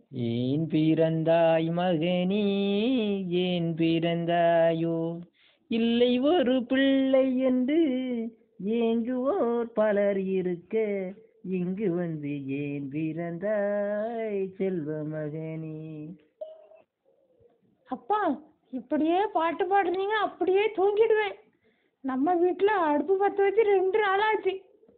ஏன் பிறந்தாய் மகனே ஏன் பிறந்தாயோ இல்லை ஒரு பிள்ளை என்று ஏங்குவோர் பலர் இருக்க இங்கு வந்து ஏன் பிறந்தாய் செல்வ மகனே அப்பா இப்படியே பாட்டு பாடுறீங்க அப்படியே தூங்கிடுவேன் நம்ம வீட்டில் அடுப்பு பற்ற வச்சு ரெண்டு நாள் ஆச்சு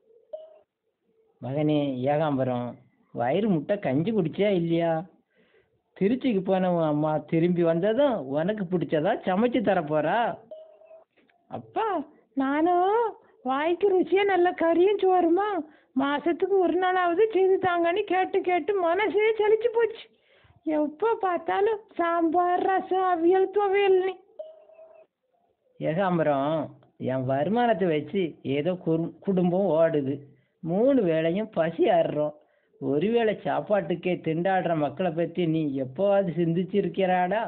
மகனே ஏகாம்பரம் வயிறு முட்டை கஞ்சி குடிச்சியா இல்லையா திருச்சிக்கு போன உன் அம்மா திரும்பி வந்ததும் உனக்கு பிடிச்சதா சமைச்சு தரப்போறா அப்பா நானும் வாய்க்கு ருசியாக நல்ல கறியும் சோறுமா மாசத்துக்கு ஒரு நாளாவது செய்து தாங்கன்னு கேட்டு கேட்டு மனசே சலிச்சு போச்சு எப்போ பார்த்தாலும் சாம்பார் ரசம் அவியல் துவையல்னு ஏகாம்பரம் என் வருமானத்தை வச்சு ஏதோ குரு- குடும்பம் ஓடுது மூணு வேளையும் பசி ஆடுறோம் ஒருவேளை சாப்பாட்டுக்கே திண்டாடுற மக்களை பற்றி நீ எப்போவாது சிந்திச்சிருக்கிறாடா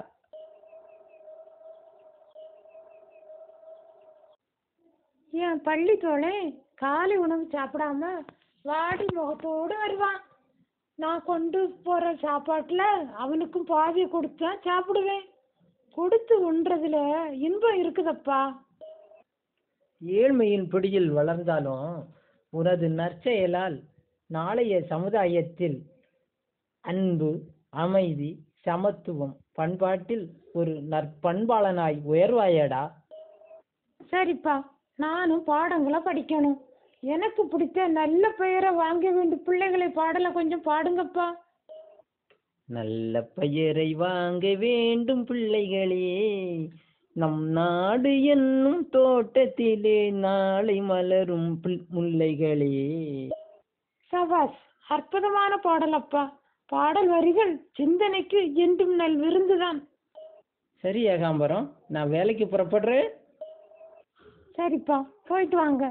என் பள்ளி தோழன் காலை உணவு சாப்பிடாம வாடி முகத்தோடு வருவான் நான் கொண்டு போகிற சாப்பாட்டில் அவனுக்கும் பாதியை கொடுத்தா சாப்பிடுவேன் கொடுத்து உண்றதுல இன்பம் இருக்குதப்பா ஏழ்மையின் பிடியில் வளர்ந்தாலும் உனது நற்செயலால் நாளைய சமுதாயத்தில் அன்பு அமைதி சமத்துவம் பண்பாட்டில் ஒரு நற்பண்பாளனாய் உயர்வாயடா சரிப்பா நானும் பாடங்களை படிக்கணும் எனக்கு பிடிச்ச நல்ல பெயரை வாங்க வேண்டிய பிள்ளைகளை பாடலை கொஞ்சம் பாடுங்கப்பா நல்ல பெயரை வாங்க வேண்டும் பிள்ளைகளே நம் நாடு என்னும் தோட்டத்திலே நாளை மலரும் புல்- முல்லைகளே சபாஸ் அற்புதமான பாடலப்பா பாடல் வரிகள் சிந்தனைக்கு என்றும் நல் விருந்துதான் சரி ஏகாம்பரம் நான் வேலைக்கு புறப்படுறேன் சரிப்பா போயிட்டு வாங்க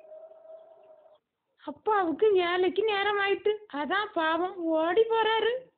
அப்பாவுக்கு வேலைக்கு நேரம் ஆயிட்டு அதான் பாவம் ஓடி போறாரு